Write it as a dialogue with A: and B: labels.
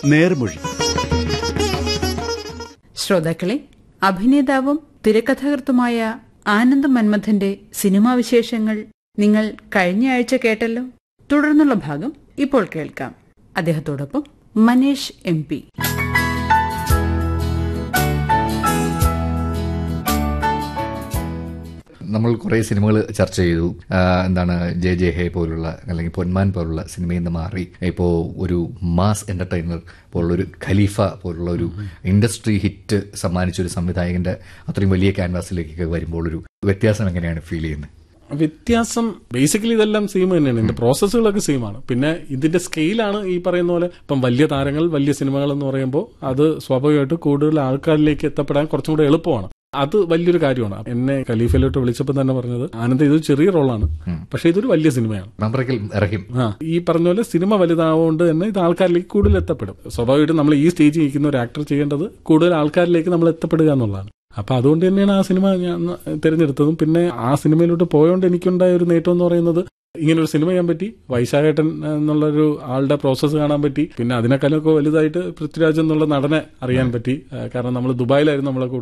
A: നേർമൊഴി
B: ശ്രോതാക്കളെ അഭിനേതാവും തിരക്കഥാകൃത്തുമായ ആനന്ദ് മന്മഥന്റെ സിനിമാ വിശേഷങ്ങൾ നിങ്ങൾ കഴിഞ്ഞ ആഴ്ച കേട്ടല്ലോ തുടർന്നുള്ള ഭാഗം ഇപ്പോൾ കേൾക്കാം അദ്ദേഹത്തോടൊപ്പം മനേഷ് എം പി
C: നമ്മൾ കുറേ സിനിമകൾ ചർച്ച ചെയ്തു ആ, എന്താണ് ജെ ജെ ഹേ പോലുള്ള അല്ലെങ്കിൽ പൊന്മാൻ പോലുള്ള സിനിമയിൽ നിന്ന് മാറി ഇപ്പോൾ ഒരു മാസ് എന്റർടൈനർ പോലുള്ള ഒരു ഖലീഫ പോലുള്ള ഒരു ഇൻഡസ്ട്രി ഹിറ്റ് സമ്മാനിച്ച ഒരു സംവിധായകന്റെ അത്രയും വലിയ ക്യാൻവാസിലേക്കൊക്കെ വരുമ്പോൾ ഒരു വ്യത്യാസം എങ്ങനെയാണ് ഫീൽ ചെയ്യുന്നത്
D: വ്യത്യാസം ബേസിക്കലി ഇതെല്ലാം സെയിം തന്നെയാണ് ഇതിന്റെ പ്രോസസ്സുകളൊക്കെ സെയിം ആണ് പിന്നെ ഇതിന്റെ സ്കെയിലാണ് ഈ പറയുന്ന പോലെ ഇപ്പം വലിയ താരങ്ങൾ വലിയ സിനിമകൾ എന്ന് പറയുമ്പോൾ അത് സ്വാഭാവികമായിട്ട് കൂടുതൽ ആൾക്കാരിലേക്ക് എത്തപ്പെടാൻ കുറച്ചും കൂടെ എളുപ്പമാണ് അത് വലിയൊരു കാര്യമാണ് എന്നെ ഖലീഫയിലോട്ട് വിളിച്ചപ്പോൾ തന്നെ പറഞ്ഞത് ആനന്ദ് ഇത് ചെറിയ റോളാണ് പക്ഷെ ഇതൊരു വലിയ സിനിമയാണ്
C: മെമ്പറക്കിൽ ഇറക്കും
D: ആ ഈ പറഞ്ഞ പോലെ സിനിമ വലുതാവുകൊണ്ട് തന്നെ ഇത് ആൾക്കാരിലേക്ക് കൂടുതൽ എത്തപ്പെടും സ്വാഭാവികമായിട്ടും നമ്മൾ ഈ സ്റ്റേജിൽ നിൽക്കുന്ന ഒരു ആക്ടർ ചെയ്യേണ്ടത് കൂടുതൽ ആൾക്കാരിലേക്ക് നമ്മൾ എത്തപ്പെടുക എന്നുള്ളതാണ് അപ്പൊ അതുകൊണ്ട് തന്നെയാണ് ആ സിനിമ ഞാൻ തിരഞ്ഞെടുത്തതും പിന്നെ ആ സിനിമയിലോട്ട് പോയോണ്ട് എനിക്കുണ്ടായ ഒരു നേട്ടം എന്ന് പറയുന്നത് ഇങ്ങനെ ഒരു സിനിമ ചെയ്യാൻ പറ്റി വൈശാഖേട്ടൻ എന്നുള്ളൊരു ആളുടെ പ്രോസസ്സ് കാണാൻ പറ്റി പിന്നെ അതിനേക്കാളൊക്കെ വലുതായിട്ട് പൃഥ്വിരാജ് എന്നുള്ള നടനെ അറിയാൻ പറ്റി ആ, കാരണം നമ്മൾ ദുബായിലായിരുന്നു നമ്മളെ